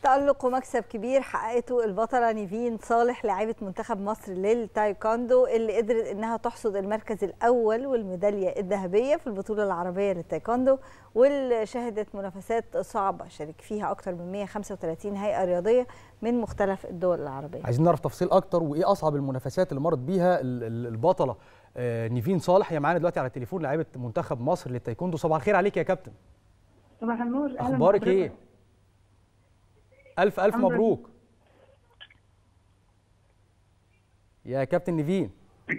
تألق ومكسب كبير حققته البطلة نيفين صالح لاعبة منتخب مصر للتايكوندو اللي قدرت انها تحصد المركز الاول والميدالية الذهبية في البطولة العربية للتايكوندو واللي شهدت منافسات صعبة شارك فيها اكثر من 135 هيئة رياضية من مختلف الدول العربية. عايزين نعرف تفصيل اكتر وايه اصعب المنافسات اللي مرت بيها البطلة نيفين صالح هي معانا دلوقتي على التليفون لاعبة منتخب مصر للتايكوندو صباح الخير عليك يا كابتن. صباح النور اخبارك ايه؟ ألف ألف مبروك يا كابتن نيفين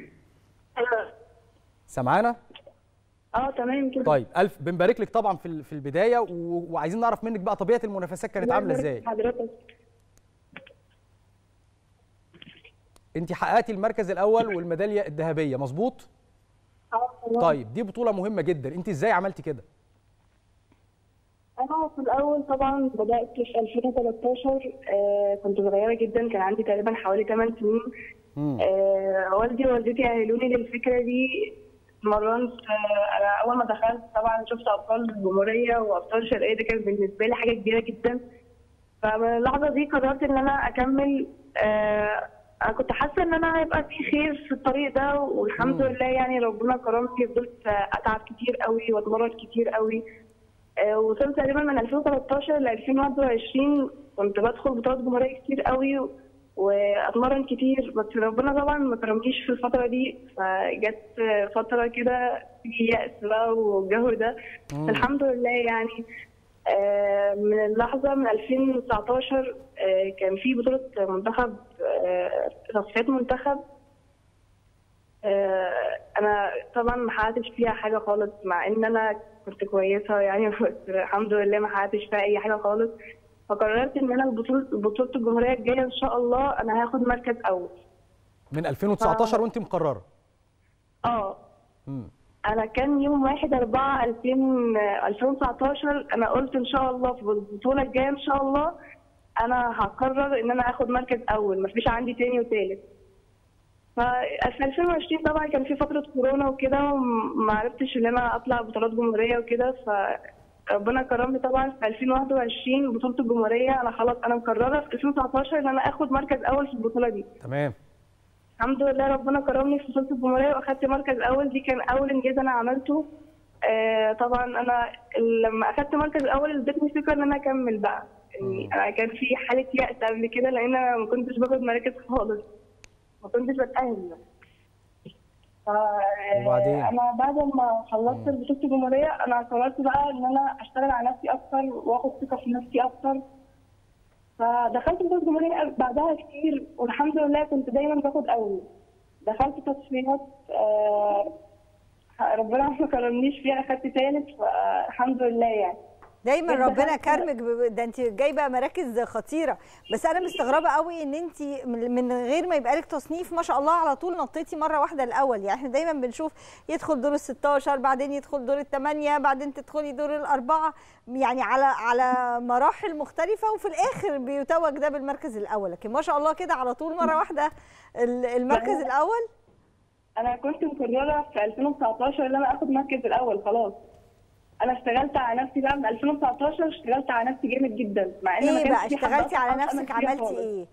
سامعانا؟ اه تمام كده طيب ألف بنبارك لك طبعا في في البداية و... وعايزين نعرف منك بقى طبيعة المنافسات كانت عاملة ازاي؟ حضرتك أنت حققتي المركز الأول والميدالية الذهبية مظبوط؟ اه طيب دي بطولة مهمة جدا أنت ازاي عملتي كده؟ انا في الاول طبعا بدات في 2013 آه كنت صغيره جدا كان عندي تقريبا حوالي 8 سنين آه والدي ووالدتي اهلوني للفكره دي اتمرنت آه انا اول ما دخلت طبعا شفت ابطال الجمهوريه وابطال الشرقيه دي كانت بالنسبه لي حاجه كبيره جدا فمن اللحظه دي قررت ان انا اكمل آه انا كنت حاسه ان انا هيبقى في خير في الطريق ده والحمد مم. لله يعني ربنا كرمني فضلت اتعب كتير قوي واتمرن كتير قوي آه، وصلت تقريبا من 2013 ل 2021 كنت بدخل بطولات جمهوريه كتير قوي واتمرن كتير بس ربنا طبعا ما كرمنيش في الفتره دي فجت فتره كده في يأس بقى والجو ده مم. الحمد لله يعني آه، من اللحظه من 2019 آه، كان في بطوله منتخب آه، تصفيات منتخب آه، انا طبعا ما حققتش فيها حاجه خالص مع ان انا كنت كويسه يعني بس الحمد لله ما حققتش فيها اي حاجه خالص فقررت ان انا البطوله بطوله الجمهوريه الجايه ان شاء الله انا هاخد مركز اول من 2019 وأنت مقررة اه مم. انا كان يوم 1 4 2019 انا قلت ان شاء الله في البطوله الجايه ان شاء الله انا هقرر ان انا اخد مركز اول مفيش عندي تاني وتالت ففي 2020 طبعا كان في فتره كورونا وكده وما عرفتش ان انا اطلع بطولات جمهوريه وكده فربنا كرمني طبعا في 2021 بطوله الجمهوريه انا خلاص انا مقرره في 2019 ان انا اخد مركز اول في البطوله دي تمام الحمد لله ربنا كرمني في بطوله الجمهوريه واخدت مركز اول دي كان اول انجاز انا عملته آه طبعا انا لما اخدت مركز اول ادتني ثقه ان انا اكمل بقى يعني انا كان في حاله يأس قبل كده لان انا ما كنتش باخد مراكز خالص ما كنتش بتأهل ف وبعدين؟ انا بعد ما خلصت بطوله الجمهوريه انا قررت بقى ان انا اشتغل على نفسي اكتر واخد ثقه في نفسي اكتر فدخلت بطوله الجمهوريه بعدها كتير والحمد لله كنت دايما باخد اول دخلت تصفيات آه ربنا ما كرمنيش فيها اخدت ثالث فالحمد لله يعني دايما دخلت- ربنا كرمك ب- ده انت جايبه مراكز خطيره بس انا مستغربه قوي ان انت من غير ما يبقى لك تصنيف ما شاء الله على طول نطيتي مره واحده الاول يعني احنا دايما بنشوف يدخل دور ال 16 بعدين يدخل دور الثمانيه بعدين تدخلي دور الاربعه يعني على على مراحل مختلفه وفي الاخر بيتوج ده بالمركز الاول لكن ما شاء الله كده على طول مره واحده ال- المركز لا. الاول انا كنت مقرره في 2019 ان انا اخد مركز الاول خلاص انا اشتغلت على نفسي بقى من 2019 اشتغلت على نفسي جامد جدا مع ان ما ايه كانش بقى في حد اشتغلتي أصلاً على أصلاً نفسك فيها عملتي خالص. ايه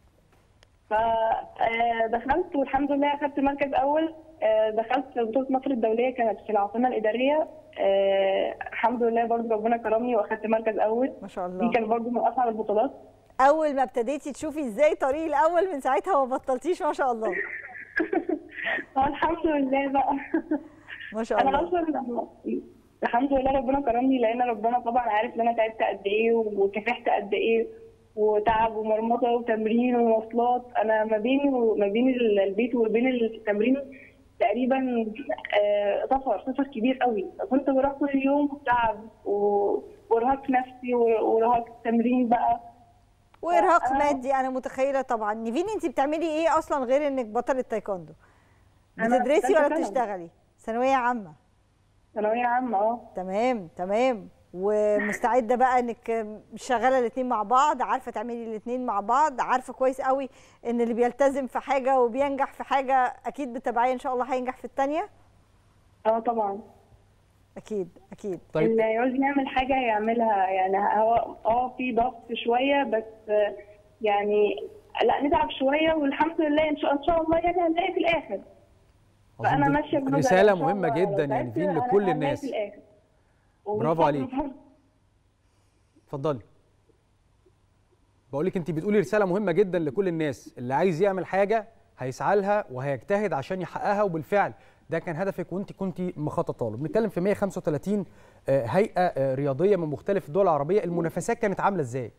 فدخلت والحمد لله اخدت مركز اول آه، دخلت بطوله مصر الدوليه كانت في العاصمه الاداريه آه، الحمد لله برضه ربنا كرمني واخدت مركز اول ما شاء دي الله كان برضه من اصعب البطولات اول ما ابتديتي تشوفي ازاي طريق الاول من ساعتها ما بطلتيش ما شاء الله آه، الحمد لله بقى ما شاء انا الله اصلا لما- الحمد لله ربنا كرمني لان ربنا طبعا عارف ان انا تعبت قد ايه وكافحت قد ايه وتعب ومرمطه وتمرين ومواصلات انا ما بيني وما بين ال- البيت وبين التمرين تقريبا آه، سفر سفر كبير قوي كنت بروح كل يوم تعب و- وارهاق نفسي و- وارهاق تمرين بقى وارهاق أنا- مادي انا متخيله طبعا نيفين انت بتعملي ايه اصلا غير انك بطله تايكوندو أنا بتدرسي ثالثة ولا ثانوي. بتشتغلي ثانويه عامه ثانويه عامه اه تمام تمام ومستعده بقى انك شغاله الاثنين مع بعض عارفه تعملي الاثنين مع بعض عارفه كويس قوي ان اللي بيلتزم في حاجه وبينجح في حاجه اكيد بالتبعيه ان شاء الله هينجح في الثانيه اه طبعا اكيد اكيد طيب اللي يعوز يعمل حاجة يعملها يعني هو اه في ضغط شوية بس آه، يعني لا نتعب شوية والحمد لله ان شاء ان شاء الله يعني هنلاقي في الاخر فانا أظن دي ماشية بنظرة إن رساله شاء مهمه الله جدا لو يعني تعبت فين أنا لكل هنلاقي الناس في الآخر. برافو ومش عليك. هعمل- اتفضلي بقول لك انت بتقولي رساله مهمه جدا لكل الناس اللي عايز يعمل حاجه هيسعى لها وهيجتهد عشان يحققها وبالفعل ده كان هدفك وانت كنت مخططه له بنتكلم في 135 آه، هيئه آه، رياضيه من مختلف الدول العربيه المنافسات كانت عامله ازاي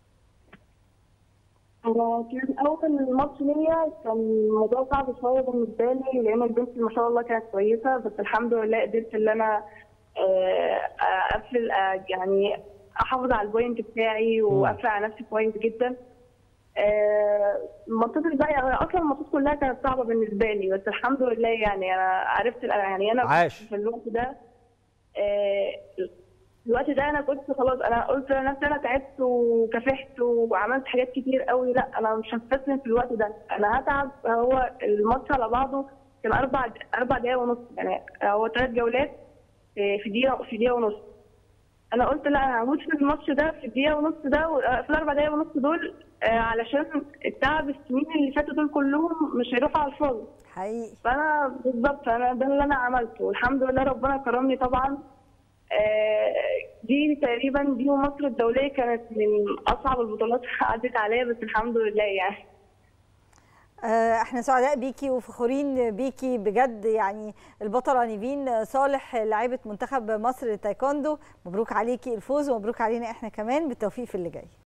هو كان أول ماتش ليا كان الموضوع صعب شوية بالنسبة لي لأن البنت ما شاء الله كانت كويسة بس الحمد لله قدرت إن أنا آه، أقفل آه، يعني أحافظ على البوينت بتاعي وأقفل على نفسي كويس جدا. آه، الماتشات الباقية أصلا الماتشات كلها كانت صعبة بالنسبة لي بس الحمد لله يعني أنا عرفت يعني أنا عاش. في الوقت ده آه، في الوقت ده انا كنت خلاص انا قلت لنفسي انا تعبت وكافحت وعملت حاجات كتير قوي لا انا مش هستسلم في الوقت ده انا هتعب هو الماتش على بعضه كان اربع اربع دقايق ونص يعني هو ثلاث جولات في في دقيقه في دقيقه ونص انا قلت لا انا هموت في الماتش ده في الدقيقه ونص ده و- في الاربع دقايق ونص دول آه، علشان التعب السنين اللي فاتوا دول كلهم مش هيروحوا على الفاضي حقيقي فانا بالظبط انا ده اللي انا عملته والحمد لله ربنا كرمني طبعا آه، دي تقريبا دي مصر الدوليه كانت من اصعب البطولات اللي عدت عليا بس الحمد لله يعني آه، احنا سعداء بيكي وفخورين بيكي بجد يعني البطله نيفين صالح لاعيبه منتخب مصر للتايكوندو مبروك عليكي الفوز ومبروك علينا احنا كمان بالتوفيق في اللي جاي